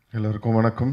எல்லோருக்கும் வணக்கம்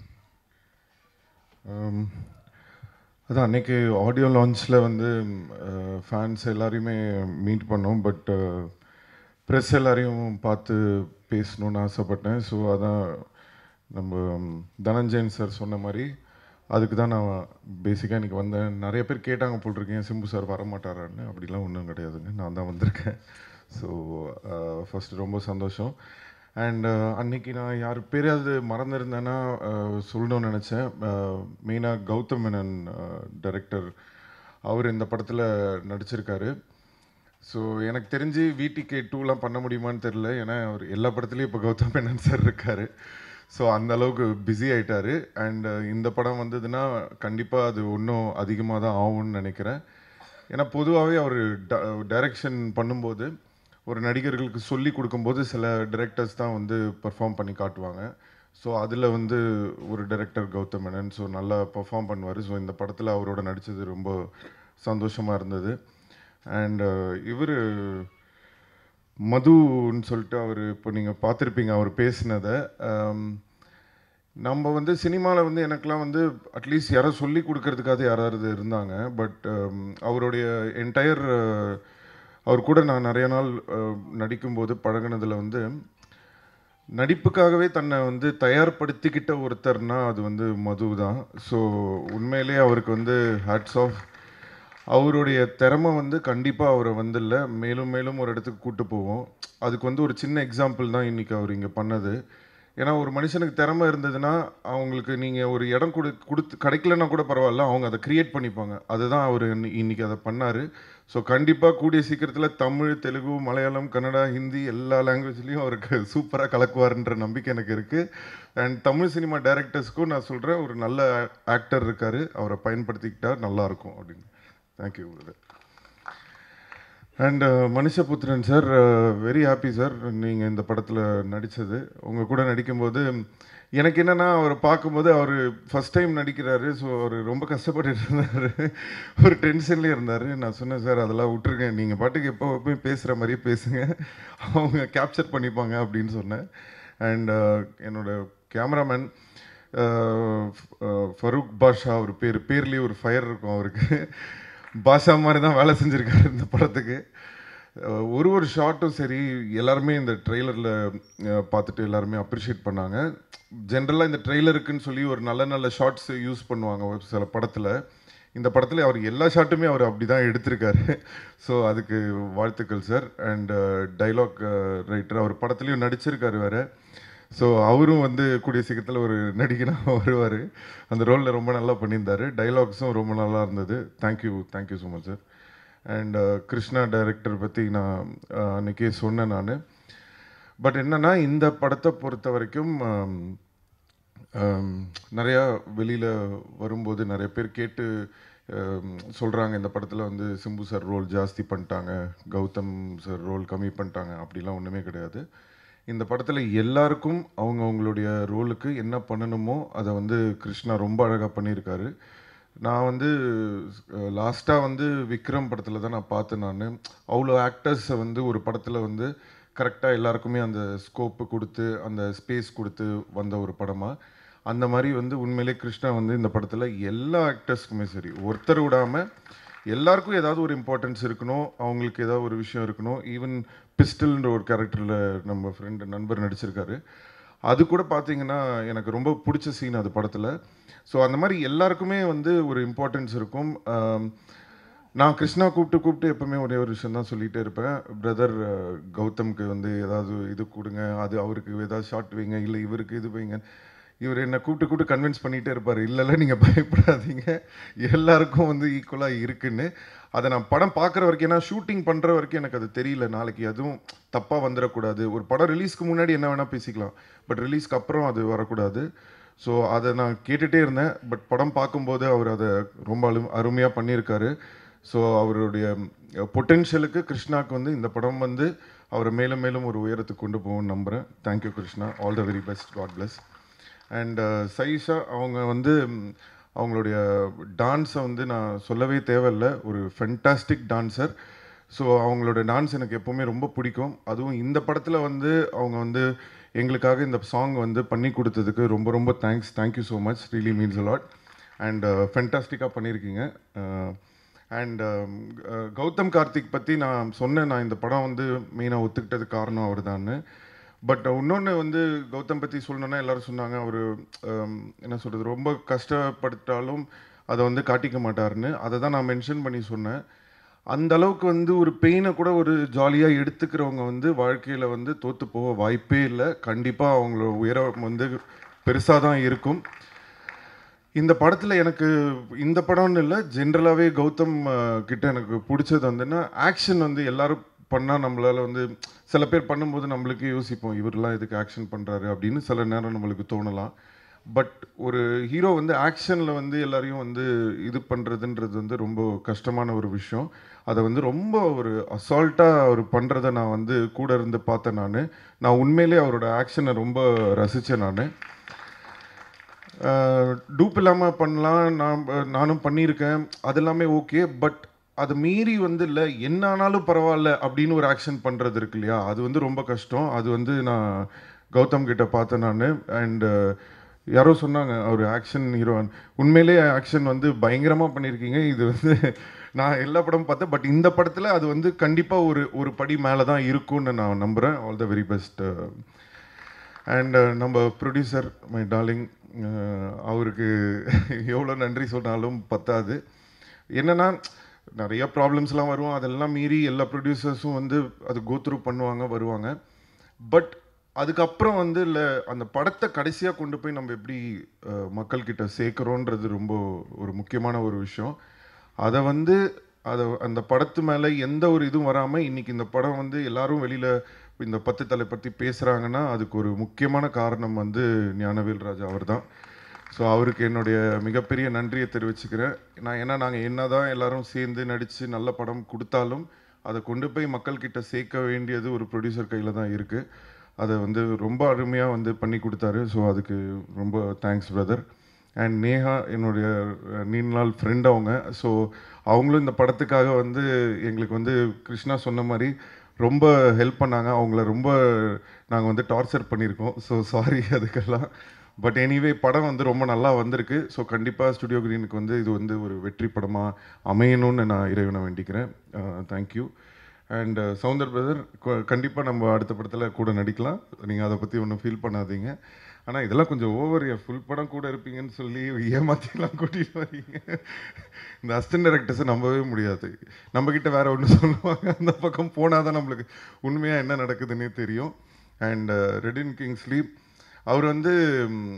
ஆம், அதான் அன்னைக்கு ஆடியோ லான்ச்சில் வந்து ஃபேன்ஸ் எல்லாரையுமே மீட் பண்ணோம் பட் ப்ரெஸ் எல்லாரையும் பார்த்து பேசணும்னு ஆசைப்பட்டேன் ஸோ அதான் நம்ம ம், தனஞ்சயன் சார் சொன்ன மாதிரி அதுக்கு தான் நான் பேசிக்காக இன்றைக்கி வந்தேன் நிறைய பேர் கேட்டாங்க போல் இருக்கேன் சிம்பு சார் வரமாட்டாரான்னு அப்படிலாம் ஒன்றும் கிடையாதுங்க நான் தான் வந்திருக்கேன் ஸோ ஃபஸ்ட்டு ரொம்ப சந்தோஷம் அண்ட் அன்னைக்கு நான் யார் பேரையாவது மறந்துருந்தேன்னா அஹ், சொல்லணும்னு நினச்சேன் மெயினாக கௌதம் மேனன் டைரக்டர் அவர் இந்த படத்தில் நடிச்சிருக்காரு ஸோ எனக்கு தெரிஞ்சு விடிகே டூலாம் பண்ண முடியுமான்னு தெரில ஏன்னா அவர் எல்லா படத்துலையும் இப்போ கௌதம் மேனன் சார் இருக்கார் ஸோ அந்த அளவுக்கு பிஸி ஆயிட்டாரு அண்ட் இந்த படம் வந்ததுன்னா கண்டிப்பாக அது இன்னும் அதிகமாக தான் ஆகும்னு நினைக்கிறேன் ஏன்னா பொதுவாகவே அவர் டைரக்ஷன் பண்ணும்போது ஒரு நடிகர்களுக்கு சொல்லி கொடுக்கும்போது சில டைரக்டர்ஸ் தான் வந்து பெர்ஃபார்ம் பண்ணி காட்டுவாங்க ஸோ அதில் வந்து ஒரு டைரக்டர் கௌதம் மேனன் ஸோ நல்லா பெர்ஃபார்ம் பண்ணுவார் ஸோ இந்த படத்தில் அவரோட நடித்தது ரொம்ப சந்தோஷமாக இருந்தது அண்ட் இவர் மதுன்னு சொல்லிட்டு அவர் இப்போ நீங்கள் பார்த்துருப்பீங்க அவர் பேசினதை நம்ம வந்து சினிமாவில் வந்து எனக்கெலாம் வந்து அட்லீஸ்ட் யாரோ சொல்லி கொடுக்கறதுக்காவது யாராவது இருந்தாங்க பட் அவருடைய என்டையர் அவர் கூட நான் நிறைய நாள் அஹ், நடிக்கும்போது பழகுனதுல வந்து நடிப்புக்காகவே தன்னை வந்து தயார்படுத்திக்கிட்ட ஒருத்தர்னா அது வந்து மது தான் ஸோ உண்மையிலே அவருக்கு வந்து ஹேட்ஸ் ஆஃப் அவருடைய திறமை வந்து கண்டிப்பாக அவரை வந்து இல்லை மேலும் மேலும் ஒரு இடத்துக்கு கூட்டு போவோம் அதுக்கு வந்து ஒரு சின்ன எக்ஸாம்பிள் தான் இன்றைக்கி அவர் இங்கே பண்ணது ஏன்னா ஒரு மனுஷனுக்கு திறமை இருந்ததுன்னா அவங்களுக்கு நீங்கள் ஒரு இடம் கொடு கொடுத்து கிடைக்கலன்னா கூட பரவாயில்ல அவங்க அதை கிரியேட் பண்ணிப்பாங்க அதுதான் அவர் இன்னைக்கு அதை பண்ணார் ஸோ கண்டிப்பாக கூடிய சீக்கிரத்தில் தமிழ் தெலுங்கு மலையாளம் கன்னடா ஹிந்தி எல்லா லாங்குவேஜ்லேயும் அவருக்கு சூப்பராக கலக்குவார்ன்ற நம்பிக்கை எனக்கு இருக்குது அண்ட் தமிழ் சினிமா டைரக்டர்ஸ்க்கும் நான் சொல்கிறேன் ஒரு நல்ல ஆக்டர் இருக்கார் அவரை பயன்படுத்திக்கிட்டா நல்லாயிருக்கும் அப்படின்னு thank you and Manushyaputhiran sir very happy sir நீங்கள் இந்த படத்தில் நடித்தது உங்கள் கூட நடிக்கும்போது எனக்கு என்னென்னா அவரை பார்க்கும்போது அவர் ஃபஸ்ட் டைம் நடிக்கிறாரு ஸோ அவர் ரொம்ப கஷ்டப்பட்டுட்டு இருந்தார் ஒரு டென்ஷன்லேயே இருந்தார் நான் சொன்னேன் சார் அதெல்லாம் விட்டுருங்க நீங்கள் பாட்டுக்கு எப்போ போய் பேசுகிற மாதிரியே பேசுங்க அவங்க கேப்சர் பண்ணிப்பாங்க அப்படின்னு சொன்னேன் அண்ட் என்னோட கேமராமேன் ஃபரூக் பாஷா அவர் பேர் பேர்லேயே ஒரு ஃபயர் இருக்கும் அவருக்கு பாஷா மாதிரி தான் வேலை செஞ்சுருக்காரு இந்த படத்துக்கு அஹ் ஒரு ஒரு ஷார்ட்டும் சரி எல்லாருமே இந்த ட்ரெய்லரில் பார்த்துட்டு எல்லாருமே அப்ரிஷியேட் பண்ணாங்க ஜென்ரலாக இந்த ட்ரெய்லருக்குன்னு சொல்லி ஒரு நல்ல நல்ல ஷார்ட்ஸ் யூஸ் பண்ணுவாங்க ஒரு சில படத்தில் இந்த படத்தில் அவர் எல்லா ஷாட்டுமே அவர் அப்படி தான் எடுத்திருக்காரு ஸோ அதுக்கு வாழ்த்துக்கள் சார் அண்ட் டைலாக் ரைட்டர் அவர் படத்துலையும் நடிச்சிருக்காரு வேறு ஸோ அவரும் வந்து கூடிய சீக்கிரத்தில் ஒரு நடிகனாக வருவார் அந்த ரோலில் ரொம்ப நல்லா பண்ணியிருந்தாரு டைலாக்ஸும் ரொம்ப நல்லா இருந்தது thank you thank you so much sir and Krishna director பற்றி நான் அஹ், அன்னைக்கே சொன்னேன் நான் பட் என்னன்னா இந்த படத்தை பொறுத்த வரைக்கும் ஆம், ஆம், நிறையா வெளியில் வரும்போது நிறைய பேர் கேட்டு சொல்கிறாங்க இந்த படத்தில் வந்து சிம்பு சார் ரோல் ஜாஸ்தி பண்ணிட்டாங்க கௌதம் சார் ரோல் கம்மி பண்ணிட்டாங்க அப்படிலாம் ஒன்றுமே கிடையாது இந்த படத்தில் எல்லாருக்கும் அவங்க அவங்களுடைய ரோலுக்கு என்ன பண்ணணுமோ அதை வந்து கிருஷ்ணா ரொம்ப அழகாக பண்ணியிருக்காரு நான் வந்து லாஸ்ட்டாக வந்து விக்ரம் படத்தில் தான் நான் பார்த்தேன் நான் அவ்வளோ ஆக்டர்ஸை வந்து ஒரு படத்தில் வந்து கரெக்டாக எல்லாருக்குமே அந்த ஸ்கோப்பு கொடுத்து அந்த ஸ்பேஸ் கொடுத்து வந்த ஒரு படமாக அந்த மாதிரி வந்து உண்மையிலே கிருஷ்ணா வந்து இந்த படத்தில் எல்லா ஆக்டர்ஸ்க்குமே சரி ஒருத்தர் விடாமல் எல்லாருக்கும் ஏதாவது ஒரு இம்பார்ட்டன்ஸ் இருக்கணும் அவங்களுக்கு ஏதாவது ஒரு விஷயம் இருக்கணும் ஈவன் பிஸ்டல்ன்ற ஒரு கேரக்டரில் நம்ம ஃப்ரெண்டு நண்பர் நடிச்சிருக்காரு அது கூட பார்த்தீங்கன்னா எனக்கு ரொம்ப பிடிச்ச சீன் அது படத்தில் ஸோ அந்த மாதிரி எல்லாருக்குமே வந்து ஒரு இம்பார்ட்டன்ஸ் இருக்கும் ஆம், நான் கிருஷ்ணா கூப்பிட்டு கூப்பிட்டு எப்பவுமே ஒரே ஒரு விஷயம் தான் சொல்லிகிட்டே இருப்பேன் பிரதர் கௌதம்க்கு வந்து ஏதாவது இது கொடுங்க அது அவருக்கு ஏதாவது ஷார்ட் வைங்க இல்லை இவருக்கு இது வைங்க இவர் என்னை கூப்பிட்டு கூப்பிட்டு கன்வின்ஸ் பண்ணிகிட்டே இருப்பார் இல்லைல்ல நீங்கள் பயப்படாதீங்க எல்லாருக்கும் வந்து ஈக்குவலாக இருக்குன்னு அதை நான் படம் பார்க்குற வரைக்கும் ஏன்னா ஷூட்டிங் பண்ணுற வரைக்கும் எனக்கு அது தெரியல நாளைக்கு அதுவும் தப்பாக வந்துடக்கூடாது ஒரு படம் ரிலீஸ்க்கு முன்னாடி என்ன வேணால் பேசிக்கலாம் பட் ரிலீஸ்க்கு அப்புறம் அது வரக்கூடாது ஸோ அதை நான் கேட்டுகிட்டே இருந்தேன் பட் படம் பார்க்கும்போது அவர் அதை ரொம்ப அரு அருமையாக பண்ணியிருக்காரு ஸோ அவருடைய பொட்டென்ஷியலுக்கு கிருஷ்ணாக்கு வந்து இந்த படம் வந்து அவரை மேலும் மேலும் ஒரு உயரத்துக்கு கொண்டு போகும்னு நம்புகிறேன் thank you Krishna all the very best God bless and Sayyeshaa அவங்க வந்து ம், அவங்களுடைய டான்ஸை வந்து நான் சொல்லவே தேவையில்லை ஒரு ஃபென்டாஸ்டிக் டான்சர் ஸோ அவங்களோட டான்ஸ் எனக்கு எப்போவுமே ரொம்ப பிடிக்கும் அதுவும் இந்த படத்தில் வந்து அவங்க வந்து எங்களுக்காக இந்த சாங் வந்து பண்ணி கொடுத்ததுக்கு ரொம்ப ரொம்ப thanks thank you so much really means a lot and ஃபென்டாஸ்டிக்காக பண்ணியிருக்கீங்க அண்ட் கௌதம் கார்த்திக் பற்றி நான் சொன்னேன் நான் இந்த படம் வந்து மெயினாக ஒத்துக்கிட்டதுக்கு காரணம் அவர் பட் இன்னொன்று வந்து கௌதம் பற்றி சொல்லணுன்னா எல்லாரும் சொன்னாங்க அவர் என்ன சொல்கிறது ரொம்ப கஷ்டப்பட்டாலும் அதை வந்து காட்டிக்க மாட்டாருன்னு அதை தான் நான் மென்ஷன் பண்ணி சொன்னேன் அந்த அளவுக்கு வந்து ஒரு பெயினை கூட ஒரு ஜாலியாக எடுத்துக்கிறவங்க வந்து வாழ்க்கையில் வந்து தோற்று போக வாய்ப்பே இல்லை கண்டிப்பாக அவங்களோட உயரம் வந்து பெருசாக தான் இருக்கும் இந்த படத்தில் எனக்கு இந்த படம்னு இல்லை ஜென்ரலாகவே கௌதம் அஹ், கிட்ட எனக்கு பிடிச்சது வந்துன்னா ஆக்ஷன் வந்து எல்லாரும் பண்ணால் நம்மளால் வந்து சில பேர் பண்ணும்போது நம்மளுக்கு யோசிப்போம் இவரெல்லாம் இதுக்கு ஆக்ஷன் பண்ணுறாரு அப்படின்னு சில நேரம் நம்மளுக்கு தோணலாம் பட் ஒரு ஹீரோ வந்து ஆக்ஷனில் வந்து எல்லாரையும் வந்து இது பண்ணுறதுன்றது வந்து ரொம்ப கஷ்டமான ஒரு விஷயம் அதை வந்து ரொம்ப ஒரு அசால்ட்டாக அவர் பண்ணுறத நான் வந்து கூட இருந்து பார்த்தேன் நான் நான் உண்மையிலே அவரோட ஆக்ஷனை ரொம்ப ரசித்தேன் நான் டூப் இல்லாமல் பண்ணலாம் நான் நானும் பண்ணியிருக்கேன் அது எல்லாமே ஓகே பட் அது மீறி வந்து இல்லை என்ன ஆனாலும் பரவாயில்ல அப்படின்னு ஒரு ஆக்ஷன் பண்ணுறது இருக்கு இல்லையா அது வந்து ரொம்ப கஷ்டம் அது வந்து நான் கௌதம் கிட்ட பார்த்தேன் நான் அண்டு யாரோ சொன்னாங்க அவர் ஆக்ஷன் ஹீரோ உண்மையிலே ஆக்ஷன் வந்து பயங்கரமாக பண்ணியிருக்கீங்க இது வந்து நான் எல்லா படமும் பார்த்தேன் பட் இந்த படத்தில் அது வந்து கண்டிப்பாக ஒரு ஒரு படி மேலே தான் இருக்கும்னு நான் நம்புகிறேன் all the very best and நம்ம ப்ரொடியூசர் மை டார்லிங் அவருக்கு எவ்வளோ நன்றி சொன்னாலும் பத்தாது என்னன்னா நிறைய ப்ராப்ளம்ஸ்லாம் வரும் அதெல்லாம் மீறி எல்லா ப்ரொடியூசர்ஸும் வந்து அது கோத்ரூ பண்ணுவாங்க வருவாங்க பட் அதுக்கப்புறம் வந்து இல்லை அந்த படத்தை கடைசியாக கொண்டு போய் நம்ம எப்படி அஹ், மக்கள்கிட்ட சேர்க்குறோன்றது ரொம்ப ஒரு முக்கியமான ஒரு விஷயம் அதை வந்து அதை அந்த படத்து மேலே எந்த ஒரு இதுவும் வராமல் இன்னைக்கு இந்த படம் வந்து எல்லாரும் வெளியில் இந்த பத்து தலை பற்றி பேசுகிறாங்கன்னா அதுக்கு ஒரு முக்கியமான காரணம் வந்து ஞானவேல் ராஜா அவர் தான் ஸோ அவருக்கு என்னுடைய மிகப்பெரிய நன்றியை தெரிவிச்சுக்கிறேன் நான் ஏன்னா நாங்கள் என்ன தான் எல்லாரும் சேர்ந்து நடித்து நல்ல படம் கொடுத்தாலும் அதை கொண்டு போய் மக்கள்கிட்ட சேர்க்க வேண்டியது ஒரு ப்ரொடியூசர் கையில் தான் இருக்குது அதை வந்து ரொம்ப அருமையாக வந்து பண்ணி கொடுத்தாரு ஸோ அதுக்கு ரொம்ப தேங்க்ஸ் பிரதர் அண்ட் நேஹா என்னுடைய அஹ், நீண்ட நாள் ஃப்ரெண்ட் அவங்க ஸோ அவங்களும் இந்த படத்துக்காக வந்து எங்களுக்கு வந்து கிருஷ்ணா சொன்ன மாதிரி ரொம்ப ஹெல்ப் பண்ணாங்க அவங்கள ரொம்ப நாங்கள் வந்து டார்ச்சர் பண்ணியிருக்கோம் ஸோ சாரி அதுக்கெல்லாம் பட் எனிவே படம் வந்து ரொம்ப நல்லா வந்திருக்கு ஸோ கண்டிப்பாக ஸ்டுடியோ கிரீனுக்கு வந்து இது வந்து ஒரு வெற்றி படமாக அமையணும்னு நான் இறைவனை வேண்டிக்கிறேன் தேங்க்யூ அண்ட் சவுந்தர் பிரதர் கண்டிப்பாக நம்ம அடுத்த படத்தில் கூட நடிக்கலாம் நீங்கள் அதை பற்றி ஒன்றும் ஃபீல் பண்ணாதீங்க ஆனால் இதெல்லாம் கொஞ்சம் ஓவர் ஃபுல் படம் கூட இருப்பீங்கன்னு சொல்லி ஏமாத்திலாம் கூட்டிகிட்டு வரீங்க இந்த அசிஸ்டன்ட் டைரக்டர்ஸை நம்பவே முடியாது நம்மக்கிட்ட வேற ஒன்று சொல்லுவாங்க அந்த பக்கம் போனால் தான் நம்மளுக்கு உண்மையாக என்ன நடக்குதுன்னே தெரியும் அண்ட் ரெடின் கிங்ஸ்லி அவர் வந்து ம்,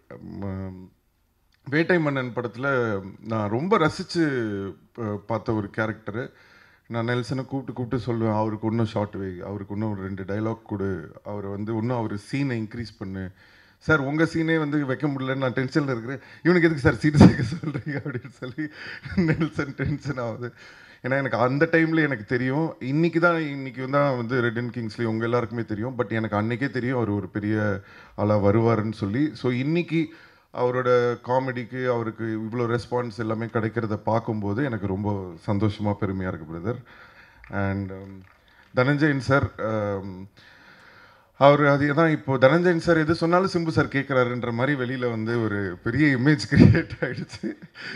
ம், வேட்டை மன்னன் படத்தில் நான் ரொம்ப ரசித்து பார்த்த ஒரு கேரக்டரு நான் நெல்சனை கூப்பிட்டு கூப்பிட்டு சொல்லுவேன் அவருக்கு இன்னும் ஷார்ட் வை அவருக்கு இன்னும் ஒரு ரெண்டு டைலாக் கொடு அவரை வந்து இன்னும் அவர் சீனை இன்க்ரீஸ் பண்ணு சார் உங்கள் சீனே வந்து வைக்க முடியலன்னு நான் டென்ஷனில் இருக்கிறேன் இவனுக்கு எதுக்கு சார் சீட் சேர்க்க சொல்கிறீங்க அப்படின்னு சொல்லி நெல்சன் டென்ஷன் ஆகுது ஏன்னா எனக்கு அந்த டைமில் எனக்கு தெரியும் இன்னைக்கு தான் இன்னைக்கு தான் வந்து ரெட்டன் கிங்ஸ்லி உங்கள் எல்லாருக்குமே தெரியும் பட் எனக்கு அன்னைக்கே தெரியும் அவர் ஒரு பெரிய ஆளாக வருவாருன்னு சொல்லி ஸோ இன்னைக்கு அவரோட காமெடிக்கு அவருக்கு இவ்வளோ ரெஸ்பான்ஸ் எல்லாமே கிடைக்கிறத பார்க்கும்போது எனக்கு ரொம்ப சந்தோஷமாக பெருமையாக இருக்குது பிரதர் அண்ட் தனஞ்சயன் சார் அவர் அதே தான் இப்போ தனஞ்சயன் சார் எது சொன்னாலும் சிம்பு சார் கேட்குறாருன்ற மாதிரி வெளியில் வந்து ஒரு பெரிய இமேஜ் கிரியேட் ஆயிடுச்சு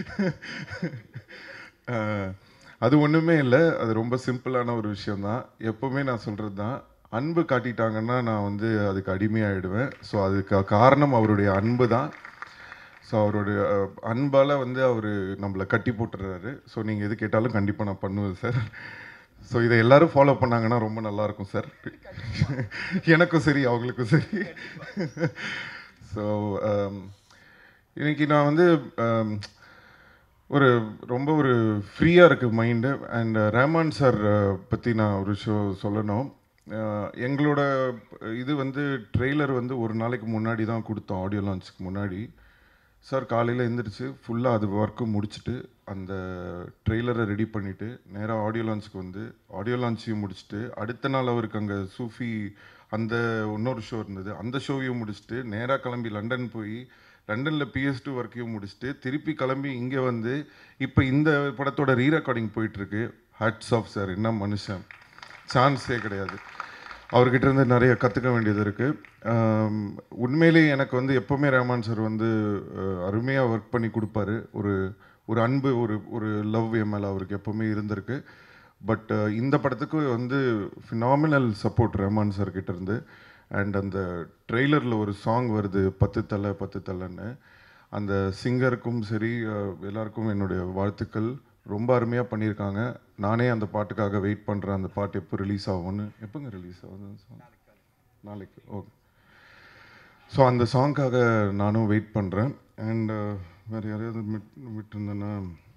அஹ், அது ஒன்றுமே இல்லை அது ரொம்ப சிம்பிளான ஒரு விஷயம்தான் எப்போவுமே நான் சொல்கிறது தான் அன்பு காட்டிட்டாங்கன்னா நான் வந்து அதுக்கு அடிமையாயிடுவேன் ஸோ அதுக்கு காரணம் அவருடைய அன்பு தான் ஸோ அவருடைய அஹ், அன்பால வந்து அவர் நம்மளை கட்டி போட்டுறாரு ஸோ நீங்கள் எது கேட்டாலும் கண்டிப்பாக நான் பண்ணுவேன் சார் ஸோ இதை எல்லாரும் ஃபாலோ பண்ணாங்கன்னா ரொம்ப நல்லா இருக்கும் சார் எனக்கும் சரி அவங்களுக்கும் சரி ஸோ இன்னைக்கு நான் வந்து um, ஒரு ரொம்ப ஒரு ஃப்ரீயாக இருக்குது மைண்டு அண்ட் ரஹ்மான் சார் பற்றி நான் ஒரு ஷோ சொல்லணும் அஹ், எங்களோட இது வந்து ட்ரெய்லர் வந்து ஒரு நாளைக்கு முன்னாடி தான் கொடுத்தோம் ஆடியோ லான்ச்சுக்கு முன்னாடி சார் காலையில் எழுந்திரிச்சு ஃபுல்லாக அது ஒர்க்கு முடிச்சுட்டு அந்த ட்ரெய்லரை ரெடி பண்ணிவிட்டு நேராக ஆடியோ லான்ச்சுக்கு வந்து ஆடியோ லான்ச்சையும் முடிச்சுட்டு அடுத்த நாள் அவருக்கு அங்கே சூஃபி அந்த இன்னொரு ஷோ இருந்தது அந்த ஷோவையும் முடிச்சுட்டு நேராக கிளம்பி லண்டன் போய் லண்டனில் பிஎஸ் டூ ஒர்க்கையும் முடிச்சுட்டு திருப்பி கிளம்பி இங்கே வந்து இப்போ இந்த படத்தோட ரீ ரெக்கார்டிங் போயிட்டுருக்கு ஹட்ஸ் ஆஃப் சார் என்ன மனுஷன் சான்ஸே கிடையாது அவர்கிட்ட இருந்து நிறைய கற்றுக்க வேண்டியது இருக்குது உண்மையிலேயே எனக்கு வந்து எப்போவுமே ரஹ்மான் சார் வந்து அருமையாக ஒர்க் பண்ணி கொடுப்பாரு ஒரு ஒரு அன்பு ஒரு ஒரு லவ் என் மேலே அவருக்கு எப்போவுமே இருந்திருக்கு பட் இந்த படத்துக்கு வந்து ஃபினாமினல் சப்போர்ட் ரஹ்மான் சார் கிட்ட இருந்து அண்ட் அந்த ட்ரெய்லரில் ஒரு சாங் வருது பத்து தலை பத்து தலைன்னு அந்த சிங்கருக்கும் சரி அஹ், எல்லாருக்கும் என்னுடைய வாழ்த்துக்கள் ரொம்ப அருமையாக பண்ணியிருக்காங்க நானே அந்த பாட்டுக்காக வெயிட் பண்ணுறேன் அந்த பாட்டு எப்போ ரிலீஸ் ஆகும்னு எப்போங்க ரிலீஸ் ஆகுது அந்த song? நாளைக்கு ஓகே ஸோ அந்த சாங்க்காக நானும் வெயிட் பண்ணுறேன் அண்ட் வேறு யாரையாவது விட் விட்டுருந்தேன்னா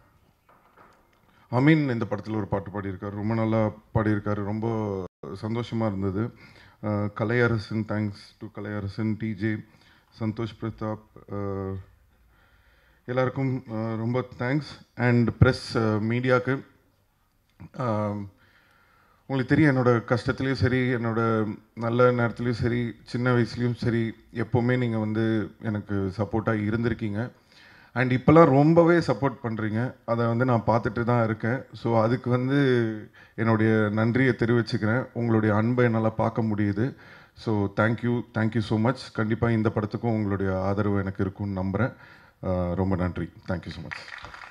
அமீன் இந்த படத்தில் ஒரு பாட்டு பாடியிருக்காரு ரொம்ப நல்லா பாடியிருக்காரு ரொம்ப சந்தோஷமாக இருந்தது அஹ், Kalaiyarasan thanks to Kalaiyarasan DJ Santhosh Prathap அஹ், எல்லாருக்கும் அஹ், ரொம்ப தேங்க்ஸ் அண்ட் ப்ரெஸ் மீடியாவுக்கு உங்களுக்கு தெரியும் என்னோட கஷ்டத்துலேயும் சரி என்னோட நல்ல நேரத்துலையும் சரி சின்ன வயசுலேயும் சரி எப்போவுமே நீங்கள் வந்து எனக்கு சப்போர்ட்டாக இருந்திருக்கீங்க அண்ட் இப்போல்லாம் ரொம்பவே சப்போர்ட் பண்ணுறீங்க அதை வந்து நான் பார்த்துட்டு தான் இருக்கேன் ஸோ அதுக்கு வந்து என்னுடைய நன்றியை தெரிவிச்சுக்கிறேன் உங்களுடைய அன்பை என்னால் பார்க்க முடியுது so thank you thank you so much கண்டிப்பாக இந்த படத்துக்கும் உங்களுடைய ஆதரவு எனக்கு இருக்கும்னு நம்புகிறேன் அஹ் ரொம்ப நன்றி தேங்க்யூ ஸோ மச்